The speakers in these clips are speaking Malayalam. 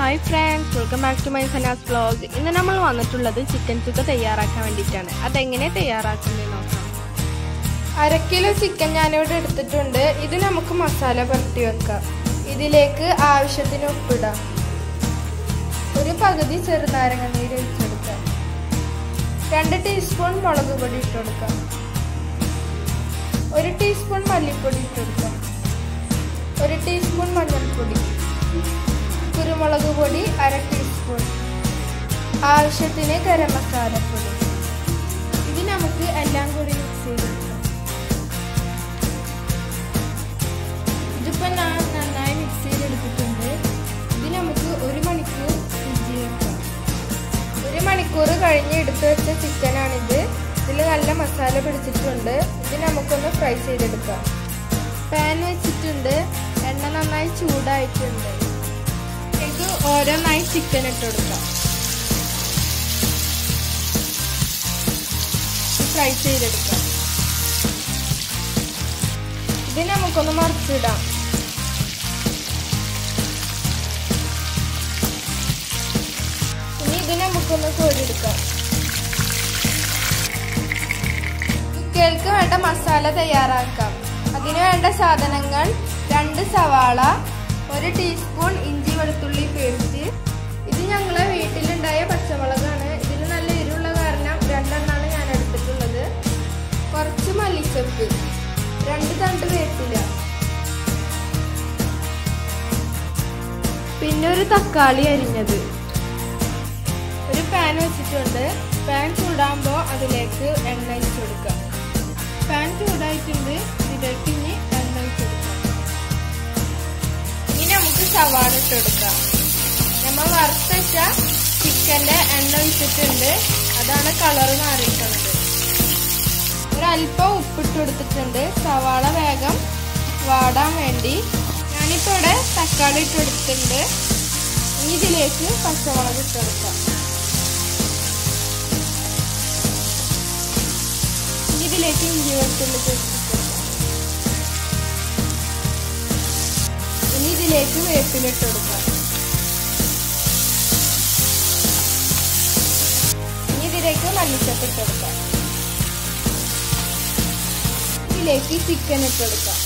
hi friends welcome back to my Sanas vlog ഇന്ന് നമ്മൾ വന്നിട്ടുള്ളത് ചിക്കൻ ചുക്ക തയ്യാറാക്കാൻ വേണ്ടിയിട്ടാണ് അതെങ്ങനെ തയ്യാറാക്കുന്നത് നോക്കാം അര കിലോ ചിക്കൻ ഞാനിവിടെ എടുത്തിട്ടുണ്ട് ഇത് നമുക്ക് മസാല പുരട്ടി വെക്കാം ഇതിലേക്ക് ആവശ്യത്തിന് ഉപ്പിടാം ഒരു പകുതി ചെറുനാരങ്ങ നീര് ഒഴിച്ചെടുക്കാം രണ്ട് ടീസ്പൂൺ മുളക് പൊടി ഇട്ടുകൊടുക്കാം ഒരു ടീസ്പൂൺ മല്ലിപ്പൊടി ഇട്ടുകൊടുക്കാം ഒരു ടീസ്പൂൺ മഞ്ഞൾപ്പൊടി കുരുമുളക് പൊടി അര ടീസ്പൂൺ ആവശ്യത്തിന് ഗരം മസാലപ്പൊടി ഇത് നമുക്ക് എല്ലാം കൂടി മിക്സ് ചെയ്തെടുക്കാം ഇതിപ്പോൾ ഞാൻ നന്നായി മിക്സ് ചെയ്തെടുത്തിട്ടുണ്ട് ഇത് നമുക്ക് ഒരു മണിക്കൂർ ഫ്രിഡ്ജിൽ വെക്കാം ഒരു മണിക്കൂർ കഴിഞ്ഞ് എടുത്തു വെച്ച ചിക്കനാണിത് ഇതിൽ നല്ല മസാല പിടിച്ചിട്ടുണ്ട് ഇത് നമുക്കൊന്ന് ഫ്രൈ ചെയ്തെടുക്കാം പാൻ വെച്ചിട്ടുണ്ട് എണ്ണ നന്നായി ചൂടായിട്ടുണ്ട് ഇത് ഓരോന്നായി ചിക്കൻ ഇട്ട് കൊടുക്കാം ഫ്രൈ ചെയ്തെടുക്കാം ഇത് നമുക്കൊന്ന് മറിച്ചിടാം ഇനി ഇത് നമുക്കൊന്ന് കോരിയെടുക്കാം കുട്ടികൾക്ക് വേണ്ട മസാല തയ്യാറാക്കാം അതിന് വേണ്ട സാധനങ്ങൾ രണ്ട് സവാള ഒരു ടീസ്പൂൺ ഇഞ്ചി വെളുത്തുള്ളി പേസ്റ്റ് ഇത് ഞങ്ങളെ വീട്ടിലുണ്ടായ പച്ചമുളകാണ് ഇതിൽ നല്ല എരിവുള്ള കാരണം രണ്ടെണ്ണമാണ് ഞാൻ എടുത്തിട്ടുള്ളത് കുറച്ച് മല്ലിച്ചപ്പ് രണ്ട് തണ്ട് വേപ്പില പിന്നെ ഒരു തക്കാളി അരിഞ്ഞത് ഒരു പാൻ വെച്ചിട്ടുണ്ട് പാൻ ചൂടാകുമ്പോൾ അതിലേക്ക് എണ്ണ ഒഴിച്ചു കൊടുക്കാം പാൻ ചൂടായിട്ടുണ്ട് ഇതിലേക്ക് ഇനി എണ്ണ ഒഴിച്ചു കൊടുക്കാം ഇനി നമുക്ക് സവാള ഇട്ട് കൊടുക്കാം നമ്മൾ വറുത്തച്ച ചിക്കൻ്റെ എണ്ണ ഒഴിച്ചിട്ടുണ്ട് അതാണ് കളർ മാറിയിട്ടുള്ളത് ഒരല്പം ഉപ്പിട്ട് കൊടുത്തിട്ടുണ്ട് സവാള വേഗം വാടാൻ വേണ്ടി ഞാനിപ്പോൾ ഇവിടെ തക്കാളി ഇട്ട് കൊടുത്തിട്ടുണ്ട് ഇനി ഇതിലേക്ക് പച്ചമുളക് ഇട്ട് കൊടുക്കാം ഇനി ഇതിലേക്ക് ഇഞ്ചി വെളുത്തുള്ളി പേസ്റ്റ് ഇട്ട് കൊടുക്കാം ഇനി ഇതിലേക്ക് വേപ്പിലിട്ട് കൊടുക്കാം ഇനി ഇതിലേക്ക് മല്ലിച്ചപ്പ് ഇട്ട് കൊടുക്കാം ഇതിലേക്ക് ചിക്കൻ ഇട്ട് കൊടുക്കാം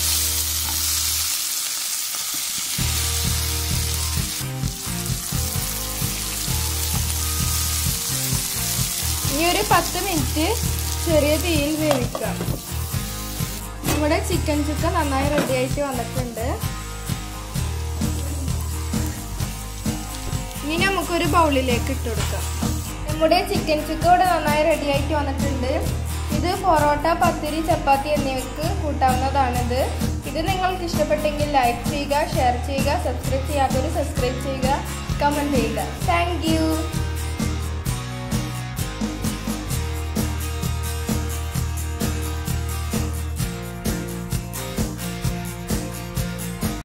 ഇനി ഒരു പത്ത് മിനിറ്റ് ചെറിയ തീയിൽ വേവിക്കാം നമ്മുടെ ചിക്കൻ ചുക്ക നന്നായി റെഡി ആയിട്ട് വന്നിട്ടുണ്ട് ഇനി നമുക്കൊരു ബൗളിലേക്ക് ഇട്ട് കൊടുക്കാം നമ്മുടെ ചിക്കൻ ചുക്ക ഇവിടെ നന്നായി റെഡി ആയിട്ട് വന്നിട്ടുണ്ട് ഇത് പൊറോട്ട പത്തിരി ചപ്പാത്തി എന്നിവയ്ക്ക് കൂട്ടാവുന്നതാണിത് ഇത് നിങ്ങൾക്ക് ഇഷ്ടപ്പെട്ടെങ്കിൽ ലൈക്ക് ചെയ്യുക ഷെയർ ചെയ്യുക സബ്സ്ക്രൈബ് ചെയ്യാത്തവർ സബ്സ്ക്രൈബ് ചെയ്യുക കമൻറ്റ് ചെയ്യുക താങ്ക്